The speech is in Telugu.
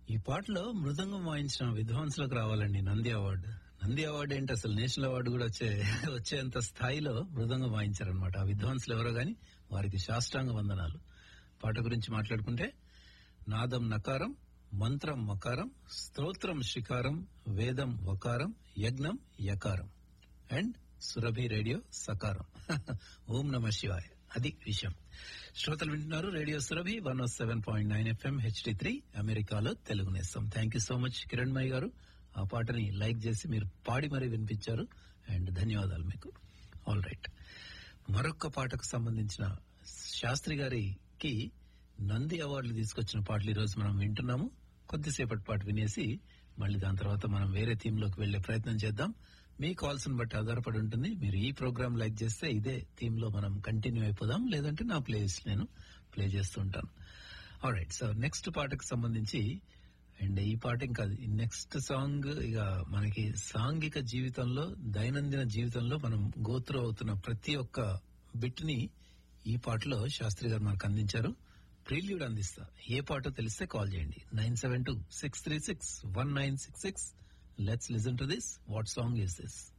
ఈ పాటలో మృదంగం వాయించిన విద్వాంసులకు రావాలండి నంది అవార్డు నంది అవార్డు ఏంటి అసలు నేషనల్ అవార్డు కూడా వచ్చే వచ్చేంత స్థాయిలో మృదంగం వాయించారనమాట ఆ విద్వాంసులు ఎవరో గాని వారికి శాస్త్రాంగ వందనాలు పాట గురించి మాట్లాడుకుంటే నాదం నకారం మంత్రం మకారం స్తోత్రం శికారం వేదం వకారం యజ్ఞం యకారం అండ్ సురభి రేడియో సకారం ఓం నమ శివాయ అది విషయం శ్రోతలు వింటున్నారు radio Surabhi one O seven point nine FM HD three అమెరికాలో తెలుగు నేస్తాం thank you so much Kiranmayi గారు ఆ పాటని లైక్ చేసి మీరు పాడి మరీ వినిపించారు అండ్ ధన్యవాదాలు మీకు ఆల్ రైట్ మరొక పాటకు సంబంధించిన శాస్త్రి గారికి నంది అవార్డులు తీసుకొచ్చిన పాటలు ఈ రోజు మనం వింటున్నాము కొద్దిసేపటి పాటు వినేసి మళ్ళీ దాని తర్వాత మనం వేరే థీమ్ లోకి వెళ్లే ప్రయత్నం చేద్దాం మీ కాల్స్ ని బట్టి ఆధారపడి ఉంటుంది మీరు ఈ ప్రోగ్రామ్ లైక్ చేస్తే ఇదే థీమ్ లో మనం కంటిన్యూ అయిపోదాం లేదంటే నా ప్లేస్ నేను ప్లే చేస్తూ ఉంటాను రైట్ సో నెక్స్ట్ పాటకు సంబంధించి అండ్ ఈ పాట ఇంకా నెక్స్ట్ సాంగ్ ఇక మనకి సాంఘిక జీవితంలో దైనందిన జీవితంలో మనం గోత్రు అవుతున్న ప్రతి ఒక్క బిట్ ని ఈ పాటలో శాస్త్రి గారు మనకు అందించారు ప్రిల్యూడ్ అందిస్తా ఏ పాటో తెలిస్తే కాల్ చేయండి nine seven two six three six one nine six six let's listen to this what song is this